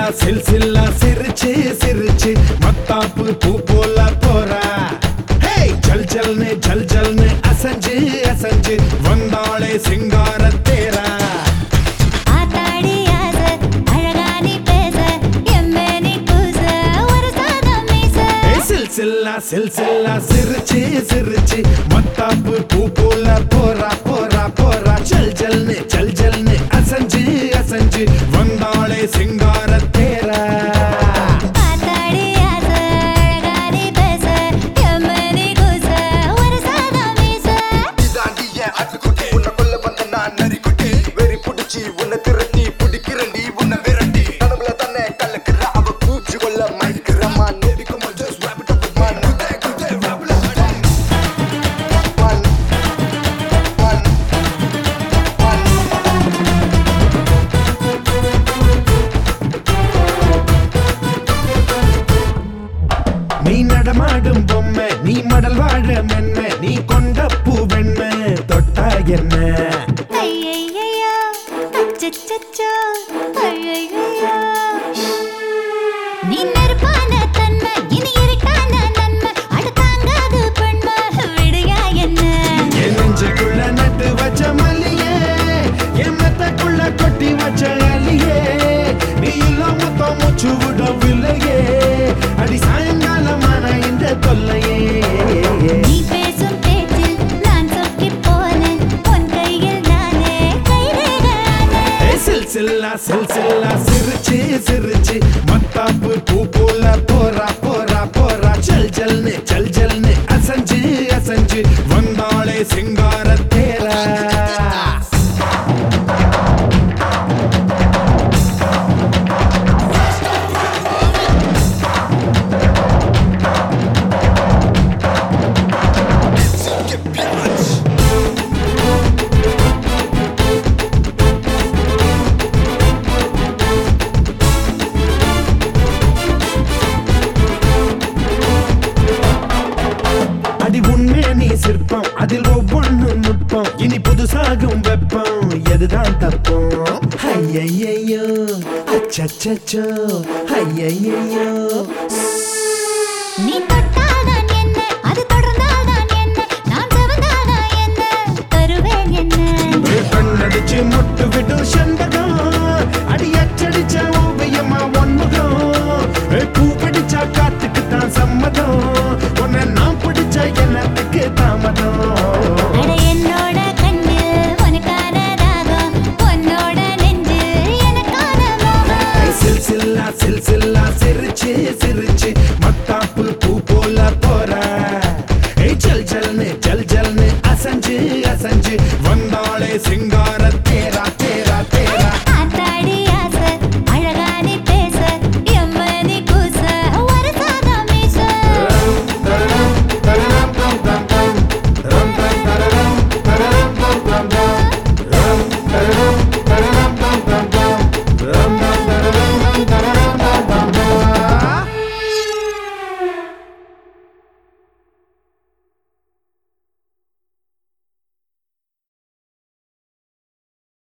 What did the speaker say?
சில் சில்லா சிரிச்சு சிரிச்சு மத்தாப்பு பூ போல போறா ஹேய் ஜல் ஜல்னு ஜல் ஜல்னு அசஞ்சு அசஞ்சு வந்தாளே சிங்கார தேரா ஆத்தாடி ஆசை அழகா நீ பேச எம்மே நீ கூச ஒரு சாதம் மீச ஏய், சில் சில்லா சில் சில்லா சிரிச்சு சிரிச்சு மத்தாப்பு பூ போல போறா போறா போறா ஜல் ஜல்னு ஜல் ஜல்னு அசஞ்சு அசஞ்சு வந்தாளே சிங்கார தேரா ஆத்தாடி ஆசை அழகா நீ பேச எம்மே நீ கூச ஒரு சாதம் மீச இதாண்டி என் ஆட்டுக்குட்டி உன்னை கொல்ல வந்த நான் நரிக்குட்டி வெறி புடிச்சு உன்னை திரட்டி பிடிக்கிறண்டி உன்னை விரட்டி கனவுல தானே கலக்குற அவ பூச்சி கொல்ல மயக்கிறமா நெருக்கும் just wrap it up with man குதே குதே wrap it up one one one நீ நடமாடும் பொம்மை நீ மடல் வாழ மென்ம நீ கொண்ட பூ வெண்மை தொட்டா என்ன ஐயையையோ அச்சச்சச்சோ ஐயையையோ நீ நெருப்பான தன்மை இனி இருக்கான நன்மை அடுத்தாங்காது பெண்மை விடுயா என்ன என் நெஞ்சுக்குள்ள நட்டு வச்ச மல்லியே என் மெத்தக்குள்ள கொட்டி வச்ச அலியே நீ இல்லாம மொத்தம் மூச்சு விடவில்லையே அடி சாயங்காலமான இந்த தொல்லையே நீ பேசும் பேச்சில் நான் சொக்கிப் போனேன் உன் கையில் நானே கைரேகானே ஏய், சில் சில்லா சில் சில்லா சிரிச்சு சிரிச்சு மத்தாப்பு பூ போல போறா போறா போறா ஜல் ஜல்னு ஜல் ஜல்னு அசஞ்சு அசஞ்சு வந்தாளே சிங்கார தேரா அடி உண்மை நீ சிற்பம் அதில் ஒவ்வொன்று நுட்பம் இனி புதுசாகும் வெப்பம் எதுதான் தப்பம் ஐயையோ அச்சச்சோ ஐயையோ